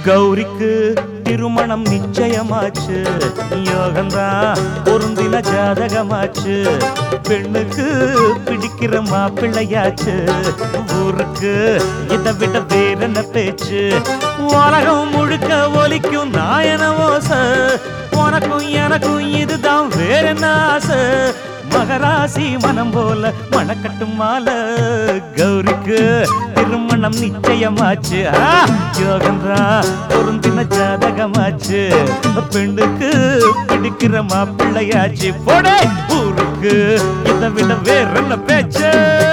கௌரிக்கு திருமணம் நிச்சயமாச்சு யோகந்தான் பொருந்தின ஜாதகமாச்சு பெண்ணுக்கு பிடிக்கிற மாப்பிள்ளையாச்சு ஊருக்கு இதை விட வேற என்ன பேச்சு உலகம் முழுக்க ஒலிக்கும் நாயன ஓச உனக்கும் எனக்கும் இதுதான் வேற என்ன ஆசை மகராசி மனம் போல மணக்கட்டும் மாலை கௌரிக்கு திருமணம் நிச்சயமாச்சு ஆ, யோகந்தா பொருந்தின ஜாதகமாச்சு பெண்ணுக்கு பிடிக்கிற மாப்பிள்ளையாச்சு போடே ஊருக்கு இதை விட வேற என்ன பேச்சு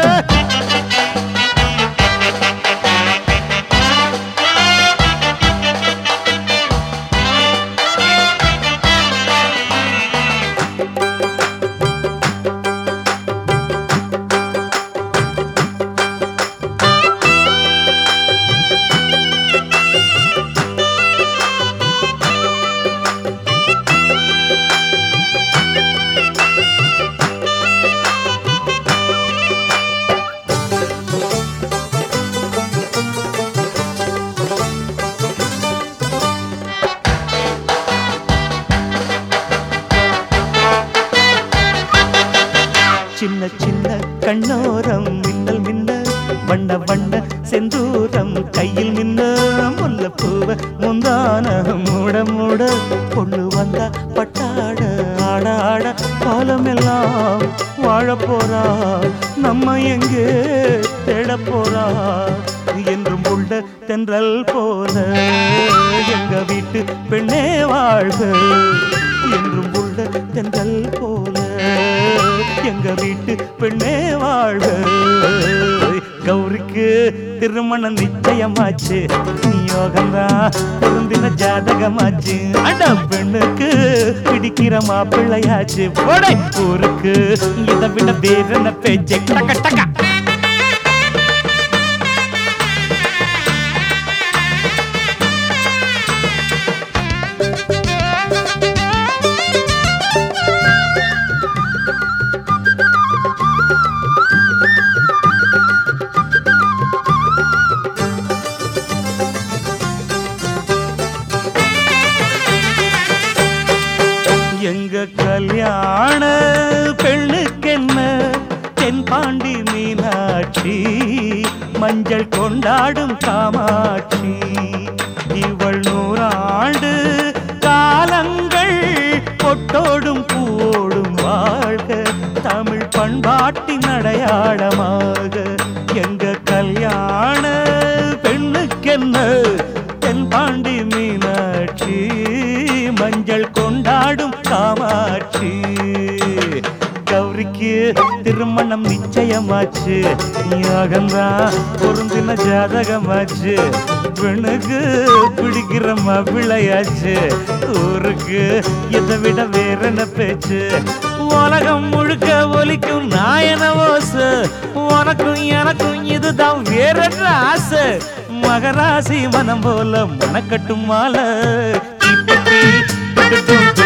சின்ன சின்ன கண்ணோரம் மின்னல் மின்ன வண்ண வண்ண செந்தூரம் கையில் மின்ன முல்லப்பூவ முந்தான மூட மூட பொண்ணு வந்தா பட்டாட ஆட ஆட காலமெல்லாம் வாழ போறா நம்ம எங்கே தேட போறா என்றும் உள்ள தென்றல் போல எங்க வீட்டு பெண்ணே வாழ்க என்றும் உள்ள தென்றல் போல எங்க வீட்டு பெண்ணே வாழ்க கௌரிக்கு திருமணம் நிச்சயமாச்சு யோகம்தான் பொருந்தின ஜாதகமாச்சு அட பெண்ணுக்கு பிடிக்கிற மாப்பிள்ளையாச்சு போடை ஊருக்கு இதை விட வேற என்ன பேச்சு டக்க டக்க எங்க கல்யாண பெண்ணுக்கென்ன தென்பாண்டி மீனாட்சி மஞ்சள் கொண்டாடும் காமாட்சி இவள் நூறாண்டு காலங்கள் பொட்டோடும் பூவோடும் வாழ்க தமிழ் பண்பாட்டின் அடையாளமாக எங்க கல்யாண பெண்ணுக்கென்ன தென்பாண்டி மீனாட்சி மஞ்சள் கொண்டாடும் காமாட்சி கௌரிக்கு திருமணம் நிச்சயமாச்சு யாகந்தான் பொருந்தின ஜாதகமாச்சு பெண்ணுக்கு பிடிக்கிற மாப்பிள்ளையாச்சு ஊருக்கு இதை விட வேற என்ன பேச்சு உலகம் முழுக்க ஒலிக்கும் நாயன ஓசு உனக்கும் எனக்கும் இதுதான் வேற என்ன ஆசை மகராசி மனம் போல மணக்கட்டும் மாலை